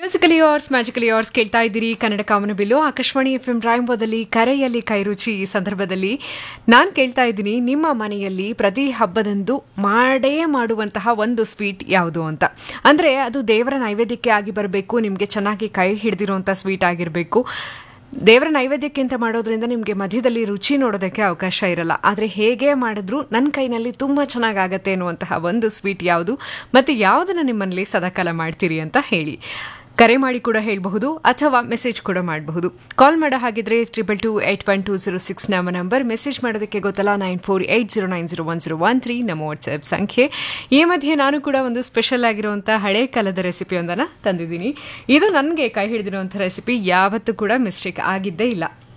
musically hours magically hours ಕೇಳ್ತಾ ಇದ್ದೀರಿ ಕನ್ನಡ ಕಾಮನಬಿಲ್ಲು ಆಕಾಶವಾಣಿ ಎಫ್ ಎಂ ರಾಯಂಬೋದಲ್ಲಿ ಕರೆಯಲ್ಲಿ ಕೈರುಚಿ ಈ ಸಂದರ್ಭದಲ್ಲಿ ನಾನು ಕೇಳ್ತಾ ಇದ್ದೀನಿ ನಿಮ್ಮ ಮನೆಯಲ್ಲಿ ಪ್ರತಿ ಹಬ್ಬದಂದು ಮಾಡೇ ಮಾಡುವಂತಹ ಒಂದು ಸ್ವೀಟ್ ಯಾವುದು ಅಂತ ಅಂದರೆ ಅದು ದೇವರ ನೈವೇದ್ಯಕ್ಕೆ ಆಗಿ ಬರಬೇಕು ನಿಮಗೆ ಚೆನ್ನಾಗಿ ಕೈ ಹಿಡಿದಿರುವಂಥ ಸ್ವೀಟ್ ಆಗಿರಬೇಕು ದೇವರ ನೈವೇದ್ಯಕ್ಕಿಂತ ಮಾಡೋದ್ರಿಂದ ನಿಮಗೆ ಮಧ್ಯದಲ್ಲಿ ರುಚಿ ನೋಡೋದಕ್ಕೆ ಅವಕಾಶ ಇರಲ್ಲ ಆದರೆ ಹೇಗೆ ಮಾಡಿದ್ರೂ ನನ್ನ ಕೈನಲ್ಲಿ ತುಂಬ ಚೆನ್ನಾಗಾಗತ್ತೆ ಅನ್ನುವಂತಹ ಒಂದು ಸ್ವೀಟ್ ಯಾವುದು ಮತ್ತು ಯಾವುದನ್ನು ನಿಮ್ಮಲ್ಲಿ ಸದಾಕಾಲ ಮಾಡ್ತೀರಿ ಅಂತ ಹೇಳಿ ಕರೆ ಮಾಡಿ ಕೂಡ ಹೇಳಬಹುದು ಅಥವಾ ಮೆಸೇಜ್ ಕೂಡ ಮಾಡಬಹುದು ಕಾಲ್ ಮಾಡೋ ಹಾಗಿದ್ರೆ triple two eight one two zero six ನಮ್ಮ ನಂಬರ್ ಮೆಸೇಜ್ ಮಾಡೋದಕ್ಕೆ ಗೊತ್ತಲ್ಲ nine four eight zero nine zero one zero one three ನಮ್ಮ ವಾಟ್ಸ್ಆ್ಯಪ್ ಸಂಖ್ಯೆ ಈ ಮಧ್ಯೆ ನಾನು ಕೂಡ ಒಂದು ಸ್ಪೆಷಲ್ ಆಗಿರುವಂಥ ಹಳೆ ಕಾಲದ ರೆಸಿಪಿಯೊಂದನ್ನು ತಂದಿದ್ದೀನಿ ಇದು ನನಗೆ ಕೈ ಹಿಡಿದಿರುವಂಥ ರೆಸಿಪಿ ಯಾವತ್ತೂ ಕೂಡ ಮಿಸ್ಟೇಕ್ ಆಗಿದ್ದೇ ಇಲ್ಲ